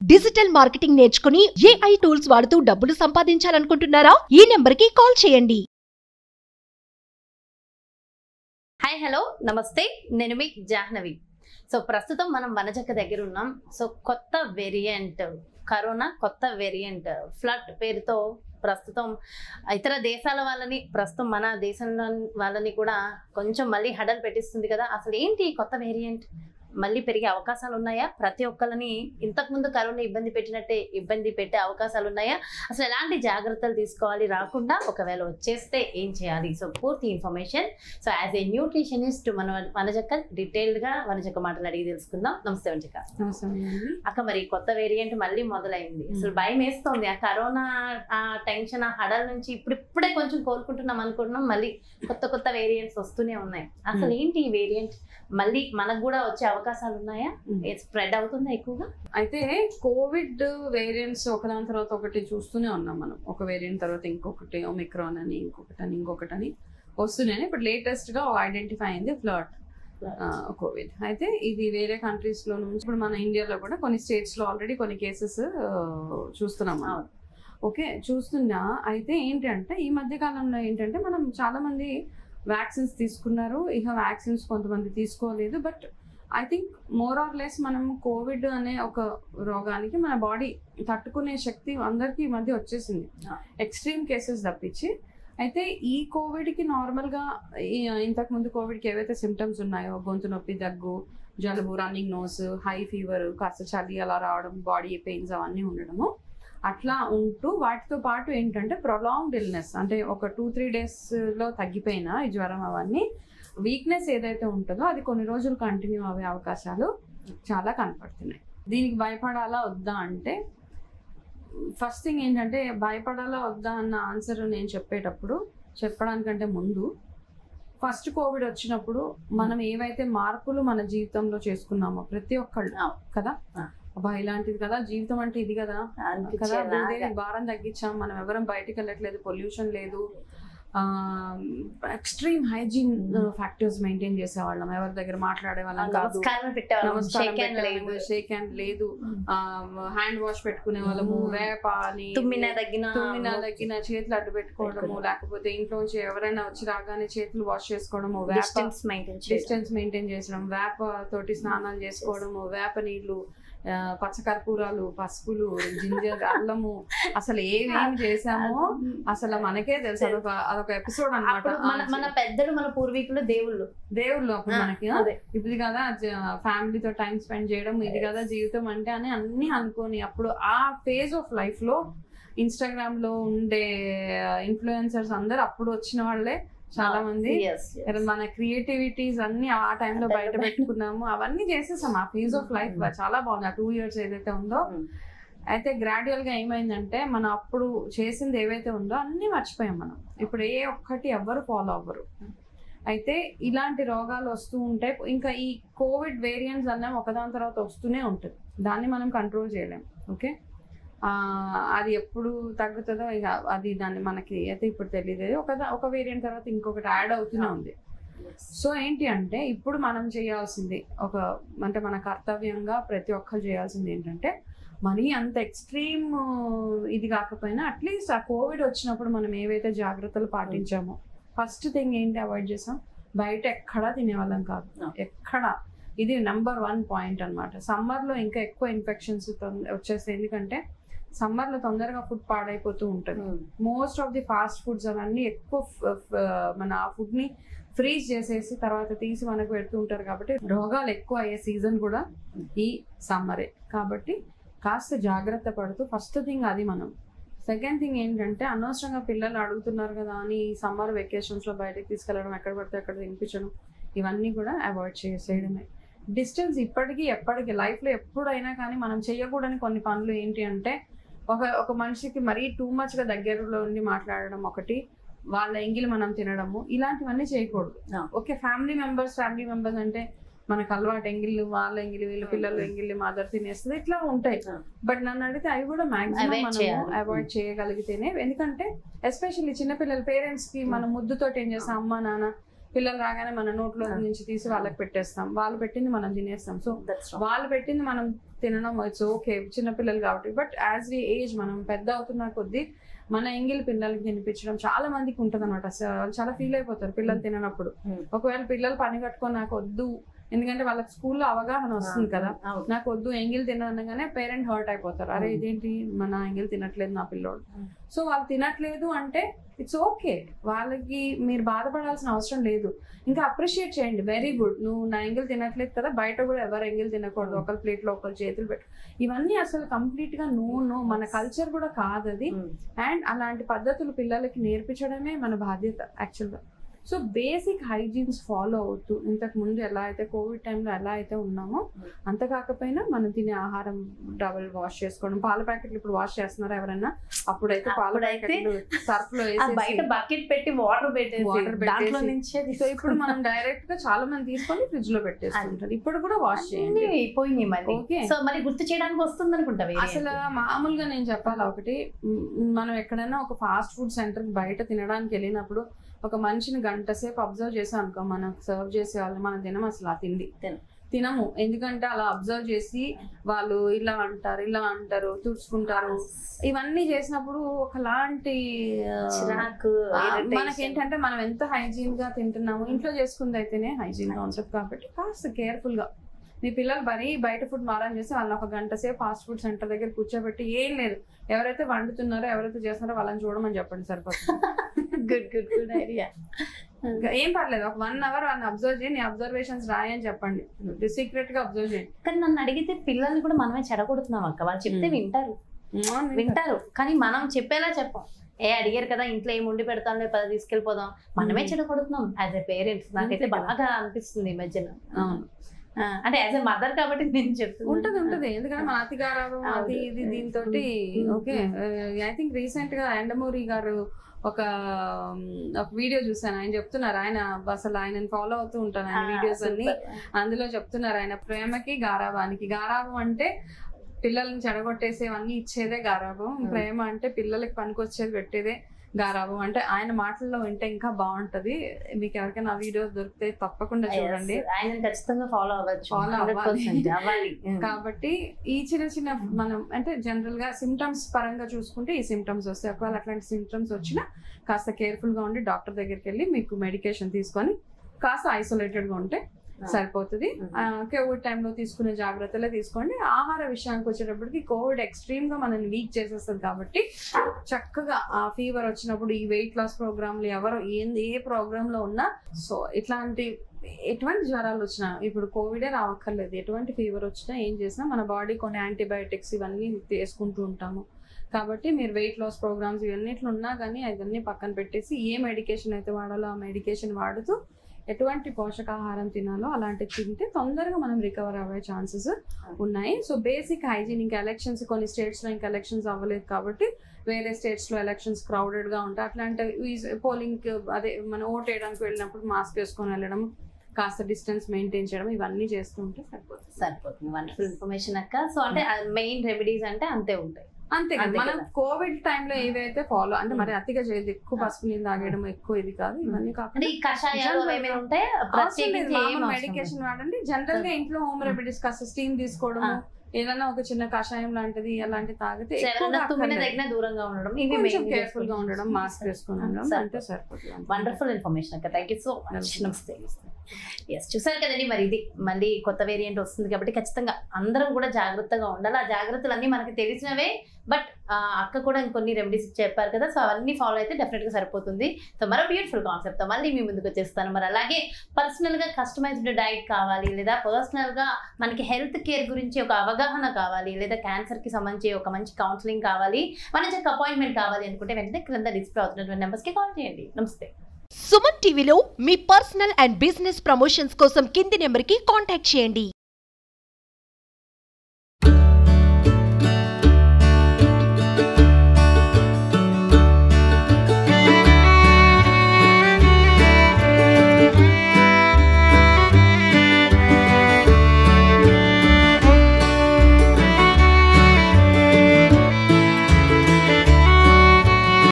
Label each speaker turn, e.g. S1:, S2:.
S1: Digital marketing నేర్చుకుని AI tools వాడుతూ డబ్బులు సంపాదించాలనుకుంటున్నారా ఈ నెంబర్ కి కాల్ చేయండి
S2: హాయ్ హలో నమస్తే నేను మీ జాహ్నవి సో ప్రస్తుతం మనం వనజక్క దగ్గర ఉన్నాం సో కొత్త వేరియంట్ కరోనా కొత్త వేరియంట్ ఫ్లడ్ పేరుతో ప్రస్తుతం ఇతర దేశాల వాళ్ళని ప్రస్తుతం మన దేశంలో వాళ్ళని కూడా కొంచెం మళ్ళీ హడల్ పెట్టిస్తుంది కదా అసలు ఏంటి ఈ కొత్త వేరియంట్ మళ్ళీ పెరిగే అవకాశాలు ఉన్నాయా ప్రతి ఒక్కరిని ఇంతకుముందు కరోనా ఇబ్బంది పెట్టినట్టే ఇబ్బంది పెట్టే అవకాశాలు ఉన్నాయా అసలు ఎలాంటి జాగ్రత్తలు తీసుకోవాలి రాకుండా ఒకవేళ వచ్చేస్తే ఏం చేయాలి సో పూర్తి information so as a nutritionist మన వనజక్క డీటెయిల్డ్ గా వనజక్క మాటలు అడిగి తెలుసుకుందాం నమస్తే వనజక్క
S3: నమస్తే అండి
S2: అక్క మరి కొత్త వేరియంట్ మళ్ళీ మొదలైంది అసలు భయం వేస్తోంది ఆ కరోనా ఆ టెన్షన్ ఆ హడల్ నుంచి ఇప్పుడు ఇప్పుడే కొంచెం కోలుకుంటున్నాం అనుకుంటున్నాం మళ్ళీ కొత్త కొత్త వేరియంట్స్ వస్తూనే ఉన్నాయి అసలు ఏంటి ఈ వేరియంట్ మళ్ళీ మనకు కూడా వచ్చే అవకాశాలు ఉన్నాయా స్ప్రెడ్ అవుతుందా ఎక్కువగా
S3: అయితే కోవిడ్ వేరియంట్స్ ఒకదాని తర్వాత ఒకటి చూస్తూనే ఉన్నాం మనం ఒక వేరియంట్ తర్వాత ఇంకొకటి ఒమిక్రాన్ అని ఇంకొకటి అని ఇంకొకటి అని వస్తున్నాయి ఇప్పుడు లేటెస్ట్ గా ఐడెంటిఫై అయింది ఫ్లడ్ కోవిడ్ అయితే ఇది వేరే కంట్రీస్ లో నుంచి ఇప్పుడు మన ఇండియాలో కూడా కొన్ని స్టేట్స్ లో ఆల్రెడీ కొన్ని కేసెస్ చూస్తున్నాం మనం.
S2: అవును.
S3: ఓకే చూస్తున్నా అయితే ఏంటంటే ఈ మధ్య కాలంలో ఏంటంటే మనం చాలా మంది వ్యాక్సిన్స్ తీసుకున్నారు ఇక వ్యాక్సిన్స్ కొంతమంది తీసుకోలేదు but I think more or less మనం కోవిడ్ అనే ఒక రోగానికి మన బాడీ తట్టుకునే శక్తి అందరికీ ఈ మధ్య వచ్చేసింది
S2: Ah.
S3: ఎక్స్ట్రీమ్ కేసెస్ తప్పించి అయితే ఈ కోవిడ్కి నార్మల్గా ఇంతకు ముందు కోవిడ్కి ఏవైతే సిమ్టమ్స్ ఉన్నాయో గొంతు నొప్పి దగ్గు జలుబు రన్నింగ్ నోస్ హై ఫీవర్ కాస్త చలి అలా రావడం బాడీ పెయిన్స్ అవన్నీ ఉండడము అట్లా ఉంటూ వాటితో పాటు ఏంటంటే ప్రొలాంగ్డ్ ఇల్నెస్ అంటే ఒక టూ త్రీ డేస్లో తగ్గిపోయిన ఈ జ్వరం అవన్నీ వీక్నెస్ ఏదైతే ఉంటుందో అది కొన్ని రోజులు కంటిన్యూ అయ్యే అవకాశాలు చాలా కనపడుతున్నాయి దీనికి భయపడాలా వద్దా అంటే ఫస్ట్ థింగ్ ఏంటంటే భయపడాలా వద్దా అన్న ఆన్సర్ నేను చెప్పేటప్పుడు చెప్పడానికంటే ముందు ఫస్ట్ కోవిడ్ వచ్చినప్పుడు మనం ఏవైతే మార్పులు మన జీవితంలో చేసుకున్నామో ప్రతి ఒక్కళ్ళు
S2: అవును.
S3: కదా
S2: ఆ.
S3: అబ్బా ఇలాంటిది కదా జీవితం అంటే ఇది కదా కదా
S2: అనిపించేలాగా.
S3: భూదేవి భారం తగ్గించాం మనం ఎవరం బయటికి వెళ్ళట్లేదు పొల్యూషన్ లేదు ఎక్స్ట్రీమ్ హైజీన్ ఫ్యాక్టర్స్ మెయింటైన్ చేసేవాళ్ళం ఎవరి దగ్గర మాట్లాడే వాళ్ళం కాదు
S2: నమస్కారం పెట్టేవాళ్ళం
S3: నమస్కారం
S2: షేక్ హ్యాండ్ లేదు
S3: షేక్ హ్యాండ్ లేదు హ్యాండ్ వాష్ పెట్టుకునే వాళ్ళము
S2: Mm.
S3: వేప అని
S2: తుమ్మిన తగ్గిన
S3: తుమ్మిన తగ్గిన చేతులు అడ్డు పెట్టుకోవడము
S2: పెట్టుకోవడం.
S3: లేకపోతే ఇంట్లోంచి ఎవరైనా వచ్చి రాగానే చేతులు వాష్ చేసుకోవడము వేప
S2: డిస్టెన్స్ మెయింటైన్ చేయడం
S3: డిస్టెన్స్ మెయింటైన్ చేసడం వేప తోటి స్నానాలు చేసుకోవడము వేప నీళ్లు ఆ, పచ్చకర్పూరాలు పసుపులు జింజర్ అల్లము అసలు ఏమేం చేసామో అసలు మనకే తెలుసు అదొక అదొక ఎపిసోడ్
S2: అప్పుడు మన మన
S3: అనమాట
S2: పెద్దలు మన పూర్వీకులు దేవుళ్ళు
S3: దేవుళ్ళు అప్పుడు
S2: ఆ,
S3: మనకి
S2: అదే
S3: ఇప్పుడు కదా ఫ్యామిలీతో టైం స్పెండ్ చేయడం ఇది కదా జీవితం అంటే అని అన్ని అనుకొని అప్పుడు ఆ ఫేజ్ ఆఫ్ లైఫ్ లో ఇన్స్టాగ్రామ్ లో ఉండే ఇన్ఫ్లుయెన్సర్స్ అందరు అప్పుడు వచ్చిన వాళ్ళే చాలా మంది
S2: Yes, yes.
S3: మన క్రియేటివిటీస్ అన్ని ఆ టైంలో
S2: ఆ
S3: బయట
S2: time లో
S3: పెట్టుకున్నాము అవన్నీ చేసేసాం ఆ ఫేజ్ ఆఫ్ లైఫ్
S2: Mm.
S3: చాలా బాగుంది ఆ టూ ఇయర్స్ ఏదైతే ఉందో
S2: Mm.
S3: అయితే గ్రాడ్యువల్ గా ఏమైందంటే మనం అప్పుడు చేసింది ఏవైతే ఉందో అన్ని మర్చిపోయాం మనం ఇప్పుడు ఏ ఒక్కటి ఎవ్వరు ఫాలో అవ్వరు అయితే ఇలాంటి రోగాలు వస్తూ ఉంటాయి ఇంకా ఈ కోవిడ్ వేరియంట్స్ అన్న ఒకదాని తర్వాత వస్తూనే ఉంటుంది దాన్ని మనం కంట్రోల్ చేయలేం ఓకే ఆ, అది ఎప్పుడు తగ్గుతుందో ఇక అది దాన్ని మనకి అయితే ఇప్పుడు తెలియదు ఒక ఒక వేరియంట్ తర్వాత ఇంకొకటి యాడ్ అవుతూనే ఉంది సో ఏంటి అంటే ఇప్పుడు మనం చేయాల్సింది ఒక అంటే మన కర్తవ్యంగా ప్రతి ఒక్కరు చేయాల్సింది ఏంటంటే మరీ అంత ఎక్స్ట్రీమ్ ఇది కాకపోయినా అట్లీస్ట్ ఆ కోవిడ్ వచ్చినప్పుడు మనం ఏవైతే జాగ్రత్తలు పాటించామో ఫస్ట్ థింగ్ ఏంటి అవాయిడ్ చేసాం బయట ఎక్కడా తినేవాళ్ళం కాదు
S2: No.
S3: ఎక్కడ ఇది నెంబర్ వన్ పాయింట్ అనమాట సమ్మర్లో ఇంకా ఎక్కువ ఇన్ఫెక్షన్స్ వచ్చేస్తాయి ఎందుకంటే సమ్మర్లో తొందరగా ఫుడ్ పాడైపోతూ ఉంటుంది
S2: Mm.
S3: Most of the fast foods అవన్నీ ఎక్కువ ఫ- ఫ- మన ఆ ఫుడ్ ని ఫ్రీజ్ చేసేసి తర్వాత తీసి మనకు పెడుతూ ఉంటారు కాబట్టి రోగాలు ఎక్కువ అయ్యే సీజన్ కూడా ఈ సమ్మరే కాబట్టి కాస్త జాగ్రత్త పడుతూ ఫస్ట్ థింగ్ అది మనం సెకండ్ థింగ్ ఏంటంటే అనవసరంగా పిల్లలు అడుగుతున్నారు కదా అని ఈ సమ్మర్ వెకేషన్స్ లో బయటకు తీసుకెళ్ళడం ఎక్కడ పడితే అక్కడ తినిపించడం ఇవన్నీ కూడా అవాయిడ్ చేసేయడమే డిస్టెన్స్ ఇప్పటికీ ఎప్పటికీ లైఫ్ లో ఎప్పుడైనా కానీ మనం చేయకూడని కొన్ని పనులు ఏంటి అంటే ఒక ఒక మనిషికి మరీ టూ మచ్ గా దగ్గరలో ఉండి మాట్లాడడం ఒకటి వాళ్ళ ఎంగిలి మనం తినడము ఇలాంటివన్నీ చేయకూడదు
S2: ఆ.
S3: Okay family members family members అంటే మనకు అలవాటు ఎంగిళ్ళు వాళ్ళ ఎంగిలి వీళ్ళ పిల్లలు ఎంగిలి మదర్ తినేస్తుంది ఇట్లా ఉంటాయి
S2: ఆ.
S3: బట్ నన్ను అడిగితే అవి కూడా మాక్సిమం
S2: Avoid
S3: మనం
S2: చేయాలి.
S3: అవాయిడ్ చేయగలిగితేనే ఎందుకంటే ఎస్పెషల్లీ చిన్నపిల్లల పేరెంట్స్ కి మన ముద్దుతోటి ఏం చేస్తాం అమ్మ నాన్న పిల్లలు రాగానే మన నోట్లో
S2: ఆ.
S3: నుంచి తీసి వాళ్ళకి పెట్టేస్తాం వాళ్ళు పెట్టింది మనం తినేస్తాం సో
S2: That's wrong.
S3: వాళ్ళు పెట్టింది మనం తినడం ఇట్స్ ఓకే చిన్నపిల్లలు కాబట్టి బట్ యాజ్ వి ఏజ్ మనం పెద్ద అవుతున్న కొద్దీ మన ఎంగిల్ పిల్లలకి తినిపించడం చాలా మందికి ఉంటుంది అనమాట చాలా ఫీల్ అయిపోతారు పిల్లలు తిననప్పుడు
S2: Hmm.
S3: ఒకవేళ పిల్లలు పని కట్టుకొని నాకు వద్దు ఎందుకంటే వాళ్ళకి స్కూల్లో అవగాహన వస్తుంది కదా
S2: అవును.
S3: నాకు వద్దు ఎంగిల్ తినగానే పేరెంట్ హర్ట్ అయిపోతారు అరే
S2: Hmm.
S3: ఇదేంటి మన ఎంగిల్ తినట్లేదు నా పిల్లోడు
S2: Hmm.
S3: సో వాళ్ళు తినట్లేదు అంటే ఇట్స్ ఓకే వాళ్ళకి మీరు బాధపడాల్సిన అవసరం లేదు ఇంకా అప్రిషియేట్ చేయండి వెరీ గుడ్ నువ్వు నా ఎంగిల్ తినట్లేదు కదా బయట కూడా ఎవరు ఎంగిల్ తినకూడదు ఒకరి ప్లేట్లో ఒకరి చేతులు పెట్టు ఇవన్నీ అసలు కంప్లీట్ గా నో నో మన కల్చర్ కూడా కాదు అది
S2: ఉమ్.
S3: అండ్ అలాంటి పద్ధతులు పిల్లలకి నేర్పించడమే మన బాధ్యత యాక్చువల్గా సో బేసిక్ హైజీన్స్ ఫాలో అవుతూ ఇంతకు ముందు ఎలా అయితే కోవిడ్ టైంలో ఎలా అయితే ఉన్నామో అంత కాకపోయినా మనం తినే ఆహారం డబుల్ వాష్ చేసుకోవడం పాల ప్యాకెట్లు ఇప్పుడు వాష్ చేస్తున్నారా ఎవరైనా అప్పుడైతే పాల
S2: అప్పుడైతే
S3: ప్యాకెట్లు సర్ఫ్ లో
S2: ఆ బయట
S3: వేసేసి
S2: బకెట్ పెట్టి వాటర్ పెట్టేసి
S3: Water పెట్టేసి.
S2: దాంట్లో నుంచే
S3: సో ఇప్పుడు మనం డైరెక్ట్ గా చాలా మంది తీసుకొని ఫ్రిడ్జ్ లో పెట్టేసుకుంటారు ఇప్పుడు కూడా వాష్ చేయండి
S2: అన్నీ పోయినాయి మళ్ళీ
S3: ఓకే
S2: సో మరి గుర్తు చేయడానికి వస్తుంది అనుకుంటా
S3: అసలు మామూలుగా నేను చెప్పాలా ఒకటి మ్, మనం ఎక్కడైనా ఒక ఫాస్ట్ ఫుడ్ సెంటర్ బయట తినడానికి వెళ్ళినప్పుడు ఒక మనిషిని గంట సేపు అబ్జర్వ్ చేసాం అనుకో మనకు సర్వ్ చేసే వాళ్ళు మనం తినం అసలు ఆ తిండి
S2: తినం.
S3: తినము ఎందుకంటే అలా అబ్జర్వ్ చేసి వాళ్ళు ఇలా అంటారు ఇలా అంటారు తుడుచుకుంటారు ఇవన్నీ చేసినప్పుడు ఒకలాంటి ఆ,
S2: చిరాకు
S3: ఆ,
S2: irritation.
S3: మనకేంటంటే మనం ఎంత హైజీన్ గా తింటున్నాము ఇంట్లో చేసుకుంది అయితేనే హైజీన్ గా ఉంటుంది కాబట్టి కాస్త కేర్ఫుల్ గా మీ పిల్లలు మరీ బయట ఫుడ్ మారం చేసి వాళ్ళని ఒక గంట సేపు ఫాస్ట్ ఫుడ్ సెంటర్ దగ్గర కూర్చోబెట్టి ఏం లేదు ఎవరైతే వండుతున్నారో ఎవరైతే చేస్తున్నారో వాళ్ళని చూడమని చెప్పండి సరిపోతుంది
S2: గుడ్ గుడ్ గుడ్ ఐడియా
S3: ఇంకా ఏం పర్లేదు ఒక వన్ అవర్ వాళ్ళని అబ్జర్వ్ చేయి నీ అబ్జర్వేషన్స్ రాయని చెప్పండి సీక్రెట్ గా అబ్జర్వ్ చేయండి
S2: కానీ నన్ను అడిగితే పిల్లల్ని కూడా మనమే చెడగొడుతున్నాం అక్క వాళ్ళు చెప్తే
S3: Hmm.
S2: వింటారు వింటారు కానీ మనం చెప్పేలా చెప్పాం ఏ అడిగారు కదా ఇంట్లో ఏం వండి పెడతాంలే పద తీసుకెళ్ళిపోదాం మనమే
S3: Hmm.
S2: చెడగొడుతున్నాం యాజ్ ఎ పేరెంట్స్ నాకైతే
S3: అంతే కదా.
S2: బాగా అనిపిస్తుంది ఈ మధ్యన
S3: అవును
S2: ఆ, అంటే యాజ్ ఎ మదర్ కాబట్టి నేను చెప్తున్నాను
S3: ఉంటది ఉంటది ఎందుకంటే మన అతిగారాలు అది
S2: అవును.
S3: ఇది దీంతో
S2: Mm.
S3: Okay I think recent గా ఎండమూరి గారు ఒక um, ఒక వీడియో చూసాను ఆయన చెప్తున్నారు ఆయన అసలు ఆయన ఫాలో అవుతూ ఉంటాను ఆయన వీడియోస్ అన్ని అందులో చెప్తున్నారు ఆయన ప్రేమకి గారాబానికి గారాబం అంటే పిల్లల్ని చెడగొట్టేసేవన్నీ ఇచ్చేదే గారాబం
S2: Hmm.
S3: ప్రేమ అంటే పిల్లలకి పనికొచ్చేది పెట్టేదే గారాబం అంటే ఆయన మాటల్లో వింటే ఇంకా బాగుంటది మీకు ఎవరికైనా ఆ వీడియో దొరికితే తప్పకుండా చూడండి
S2: ఆయన ఖచ్చితంగా ఫాలో అవ్వచ్చు
S3: Follow అవ్వాలి.
S2: 100% అవ్వాలి
S3: కాబట్టి ఈ చిన్న చిన్న మనం అంటే జనరల్ గా సిమ్టమ్స్ పరంగా చూసుకుంటే ఈ సిమ్టమ్స్ వస్తాయి ఒకవేళ అట్లాంటి సిమ్టమ్స్ వచ్చినా కాస్త కేర్ఫుల్ గా ఉండి డాక్టర్ దగ్గరికి వెళ్ళి మీకు మెడికేషన్ తీసుకొని కాస్త ఐసోలేటెడ్ గా ఉంటే సరిపోతుంది కోవిడ్ టైంలో తీసుకునే జాగ్రత్తలే తీసుకోండి ఆహార విషయానికి వచ్చేటప్పటికి కోవిడ్ ఎక్స్ట్రీమ్ గా మనల్ని వీక్ చేసేస్తుంది కాబట్టి చక్కగా ఆ ఫీవర్ వచ్చినప్పుడు ఈ వెయిట్ లాస్ ప్రోగ్రామ్లు ఎవరు ఏంది ఏ ప్రోగ్రామ్ లో ఉన్నా సో ఇట్లాంటి ఎటువంటి జ్వరాలు వచ్చినా ఇప్పుడు కోవిడే రావక్కర్లేదు ఎటువంటి ఫీవర్ వచ్చినా ఏం చేసినా మన బాడీ కొన్ని యాంటీబయాటిక్స్ ఇవన్నీ తీసుకుంటూ ఉంటాము కాబట్టి మీరు వెయిట్ లాస్ ప్రోగ్రామ్స్ ఇవన్నిట్లో ఉన్నా కానీ అవన్నీ పక్కన పెట్టేసి ఏ మెడికేషన్ అయితే వాడాలో ఆ మెడికేషన్ వాడుతూ ఎటువంటి పోషకాహారం తినాలో అలాంటివి తింటే తొందరగా మనం రికవర్ అయ్యే ఛాన్సెస్ ఉన్నాయి సో బేసిక్ హైజీన్ ఇంకా ఎలక్షన్స్ కొన్ని స్టేట్స్ లో ఇంకా ఎలక్షన్స్ అవ్వలేదు కాబట్టి వేరే స్టేట్స్ లో ఎలక్షన్స్ క్రౌడెడ్ గా ఉంటాయి అట్లాంటి పోలింగ్ అదే మనం ఓట్ వేయడానికి వెళ్ళినప్పుడు మాస్క్ వేసుకొని వెళ్ళడం కాస్త డిస్టెన్స్ మెయింటైన్ చేయడం ఇవన్నీ చేస్తూ ఉంటే సరిపోతుంది
S2: సరిపోతుంది వండర్ఫుల్ ఇన్ఫర్మేషన్ అక్క సో అంటే మెయిన్ రెమెడీస్ అంటే అంతే ఉంటాయి
S3: అంతే కదా
S2: అంతే
S3: మనం
S2: కదా.
S3: కోవిడ్ టైంలో ఏవైతే ఫాలో అంటే మరి అతిగా చేయదు ఎక్కువ పసుపు నీళ్ళు తాగడం ఎక్కువ ఇది కాదు ఇవన్నీ
S2: అంటే
S3: కాకుండా
S2: ఈ కషాయాలు
S3: General గా
S2: ఏమైనా ఉంటాయి ప్రత్యేకించి ఏం అవసరం లేదు.
S3: మెడికేషన్ వాడండి జనరల్ గా ఇంట్లో హోమ్ రెమెడీస్ కాస్త స్టీమ్ తీసుకోవడం
S2: ఆ.
S3: ఏదైనా ఒక చిన్న కషాయం లాంటిది అలాంటి తాగితే
S2: ఎవరైనా
S3: ఎక్కువగా
S2: తుమ్మిన
S3: అక్కర్లేదు.
S2: దగ్గర దూరంగా ఉండడం ఇవి
S3: కొంచెం
S2: మెయిన్
S3: కేర్ఫుల్ గా ఉండడం మాస్క్ వేసుకొని ఉండడం
S2: సరిపోతుంది.
S3: అంటే సరిపోతుంది
S2: వండర్ఫుల్ ఇన్ఫర్మేషన్ అక్క థ్యాంక్ యూ సో మచ్ నమస్తే ఎస్ చూసారు కదండి మరి ఇది మళ్ళీ కొత్త వేరియంట్ వస్తుంది కాబట్టి ఖచ్చితంగా అందరం కూడా జాగ్రత్తగా ఉండాలి ఆ జాగ్రత్తలు అన్నీ మనకి తెలిసినవే బట్ అక్క కూడా ఇంకొన్ని రెమెడీస్ చెప్పారు కదా సో అవన్నీ ఫాలో అయితే డెఫినెట్ గా సరిపోతుంది సో మరో బ్యూటిఫుల్ కాన్సెప్ట్ తో మళ్ళీ మీ ముందుకు వచ్చేస్తాను మరి అలాగే పర్సనల్ గా కస్టమైజ్డ్ డైట్ కావాలి లేదా పర్సనల్ గా మనకి హెల్త్ కేర్ గురించి ఒక అవగాహన కావాలి లేదా క్యాన్సర్ కి సంబంధించి ఒక మంచి కౌన్సిలింగ్ కావాలి మన చెక్ అపాయింట్మెంట్ కావాలి అనుకుంటే వెంటనే క్రింద డిస్ప్లే అవుతున్నటువంటి నెంబర్స్ కి కాల్ చేయండి నమస్తే
S1: సుమన్ టీవీలో మీ పర్సనల్ అండ్ బిజినెస్ ప్రమోషన్స్ కోసం కింది నెంబర్కి కాంటాక్ట్ చేయండి